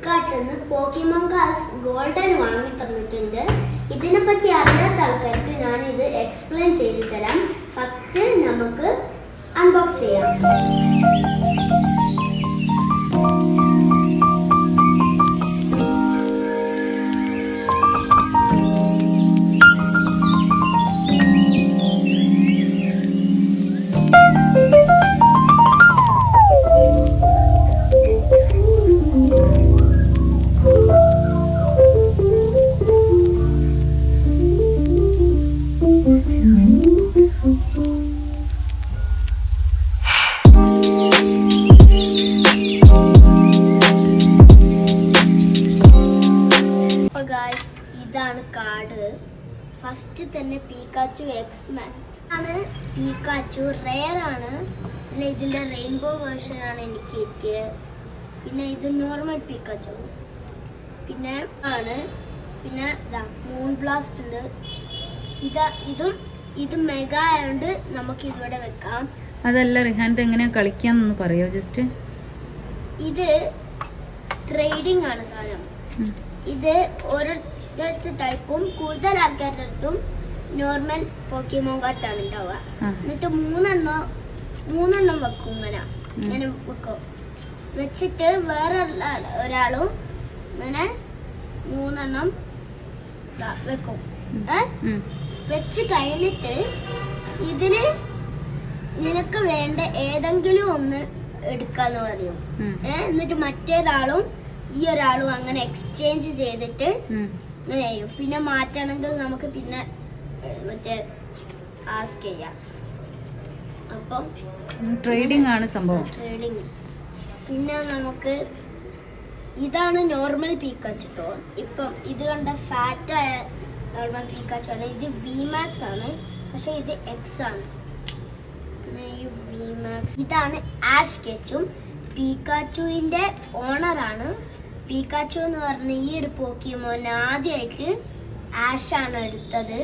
ഫ്ലിപ്കാർട്ടിൽ നിന്ന് Pokemon cars golden വാങ്ങി തന്നിട്ടുണ്ട് ഇതിനെ പറ്റി അറിയാത്ത ആൾക്കാർക്ക് ഞാൻ ഇത് എക്സ്പ്ലെയിൻ ചെയ്തു തരാം ഫസ്റ്റ് നമുക്ക് അൺബോക്സ് ചെയ്യാം അപ്പൊ ഗായ്സ് ഇതാണ് കാർഡ് ഫസ്റ്റ് തന്നെ പീക്കാച്ചു എക്സ് മാക്സ് ആണ് പീക്കാച്ചു റെയർ ആണ് പിന്നെ ഇതിന്റെ റെയിൻബോ വേർഷൻ ആണ് എനിക്ക് കിട്ടിയത് പിന്നെ ഇത് നോർമൽ പീക്കാച്ചു പിന്നെ ആണ് പിന്നെ ഇതാ മൂൺ ബ്ലാസ്റ്റ് ഉണ്ട് ഇതാ ഇതും ഇത് മെഗാ ആയതുകൊണ്ട് നമുക്ക് ഇതിവിടെ വെക്കാം അതല്ല റിഹാൻത് എങ്ങനെയാ കളിക്കാന്നൊന്ന് പറയോ ജസ്റ്റ് ഇത് ട്രേഡിംഗ് ആണ് സാധനം ഇത് ഓരോരുത്തരുടെ ടൈപ്പും കൂടുതൽ ആൾക്കാരുടെ അടുത്തും നോർമൽ പോക്കിമോൻ കാർഡ്സ് ആണ് ഉണ്ടാവുക ആ. എന്നിട്ട് മൂന്നെണ്ണം മൂന്നെണ്ണം വെക്കും ഇങ്ങനെ ഇങ്ങനെ വെക്കും വെച്ചിട്ട് വേറെ ഒരാ- ഒരാളും ഇങ്ങനെ മൂന്നെണ്ണം ദാ വെക്കും ഏ? ഉം. വെച്ച് കഴിഞ്ഞിട്ട് ഇതിന് നിനക്ക് വേണ്ട ഏതെങ്കിലും ഒന്ന് എടുക്കാന്ന് പറയും ഉം. ഏ? എന്നിട്ട് മറ്റേതാളും ഈ ഒരാളും അങ്ങനെ എക്സ്ചേഞ്ച് ചെയ്തിട്ട് ഉം. ഇങ്ങനെ ചെയ്യും പിന്നെ മാറ്റണമെങ്കിൽ നമുക്ക് പിന്നെ ഏ, മറ്റേ ആസ്ക് ചെയ്യാം അപ്പം ട്രേഡിംഗ് ആണ് സംഭവം ട്രേഡിങ് പിന്നെ നമുക്ക് ഇതാണ് നോർമൽ പീക്കാച്ചു കേട്ടോ ഇപ്പം ഇത് കണ്ട ഫാറ്റ് ആയ നോർമൽ പീക്കാച്ചു ആണ് ഇത് വി മാക്സ് ആണ് പക്ഷെ ഇത് എക്സ് ആണ് പിന്നെ ഈ വി മാക്സ് ഇതാണ് ആഷ് കെച്ചും പീക്കാച്ചുവിന്റെ ഓണറാണ് പീക്കാച്ചു എന്ന് പറഞ്ഞ ഈ ഒരു പോക്കിയമോൻ ആദ്യമായിട്ട് ആഷ് ആണ് എടുത്തത്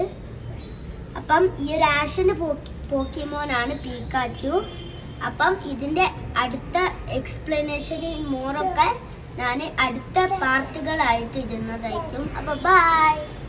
അപ്പം ഈ ഒരു ആഷിന് പോക്കിമോനാണ് പീക്കാച്ചു അപ്പം ഇതിന്റെ അടുത്ത എക്സ്പ്ലനേഷൻ മോറൊക്കെ ഞാൻ അടുത്ത പാർട്ടുകളായിട്ട് ഇടുന്നതായിരിക്കും അപ്പൊ ബൈ